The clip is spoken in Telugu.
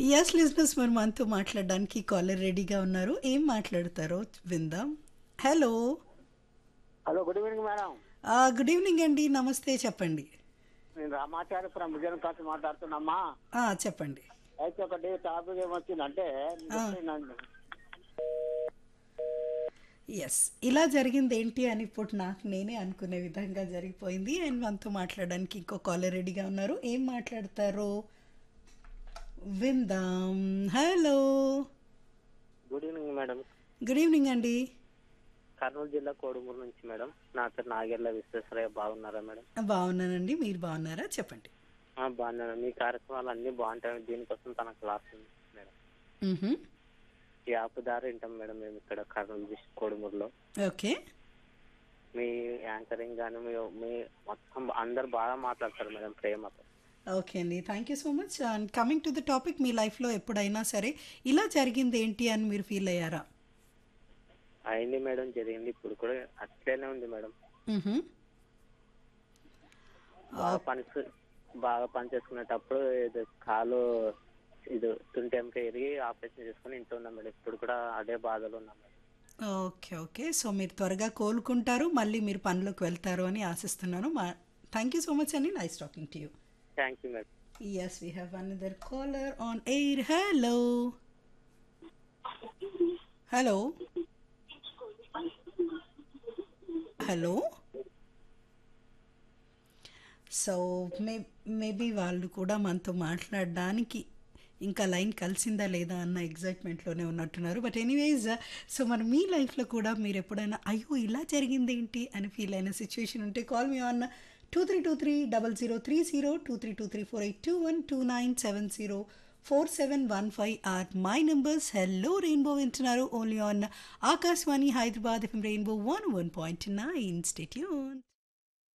యస్ లిజినెస్ మరి మనతో మాట్లాడడానికి కాలర్ రెడీగా ఉన్నారు ఏం మాట్లాడతారో విందాం hello hello good evening madam good evening అండి నమస్తే చెప్పండి నేను రామాచార్యపురం విజయన్ కాసి మాట్లాడుతున్నామ్మా ఆ, చెప్పండి అయితే ఒకటి టాపిక్ ఏమొచ్చిందంటే నన్ను- ఎస్ ఇలా జరిగింది ఏంటి అని ఇప్పుడు నాకు నేనే అనుకునే విధంగా జరిగిపోయింది అండ్ మనతో మాట్లాడడానికి ఇంకో కాలర్ రెడీగా ఉన్నారు ఏం మాట్లాడతారో విందాం hello good evening madam good evening అండి కర్నూలు జిల్లా కోడుమూరు నుంచి మేడం నా పేరు నాగేళ్ల విశ్వేశ్వరయ్య బాగున్నారా మేడం బాగున్నానండి మీరు బాగున్నారా చెప్పండి ఆ, బాగున్నాను మీ కార్యక్రమాలు అన్ని బాగుంటాయి దీనికోసం తన క్లాస్ ఉంది మేడం మ్హూ. ఈ యాప్ ద్వారా వింటాం మేడం మేము ఇక్కడ కర్నూలు డిస్ట్రిక్ట్ కోడుమూరులో ఓకే మీ యాంకరింగ్ కానీ మీ మీ మొత్తం అందరు బాగా మాట్లాడతారు మేడం ప్రేమతో ఓకే అండి thank you so much and coming to the topic మీ లైఫ్లో ఎప్పుడైనా సరే ఇలా జరిగింది ఏంటి అని మీరు ఫీల్ అయ్యారా అయింది మేడం జరిగింది ఇప్పుడు కూడా అట్లనే ఉంది మేడం మ్హూ. బాగా పని బాగా పని చేసుకునేటప్పుడు ఇది కాలు ఇది తుంటెంక ఎరిగి ఆపరేషన్ చేసుకుని ఇంట్లో ఉన్నాం మేడం ఇప్పుడు కూడా అదే బాధలు ఉన్నాం మేడం ఓకే ఓకే సో మీరు త్వరగా కోలుకుంటారు మళ్ళీ మీరు పనిలోకి వెళ్తారు అని ఆశిస్తున్నాను మా థ్యాంక్ యూ సో మచ్ అండి nice talking to you thank you madam Yes, we have another caller on air. Hello. Hello. Hello so may maybe వాళ్ళు కూడా మనతో మాట్లాడడానికి ఇంకా లైన్ కలిసిందా లేదా అన్న ఎగ్జైట్మెంట్లోనే ఉన్నట్టున్నారు బట్ ఎనీవేస్ సో మరి మీ లైఫ్లో కూడా మీరు ఎప్పుడైనా అయ్యో ఇలా జరిగింది ఏంటి అని ఫీల్ అయిన సిచ్యువేషన్ ఉంటే call me on two three two three double zero three zero two three two three four eight two one two nine seven zero four seven one five are my numbers hello rainbow వింటున్నారు only on Akashvani Hyderabad FM rainbow one one point nine stay tune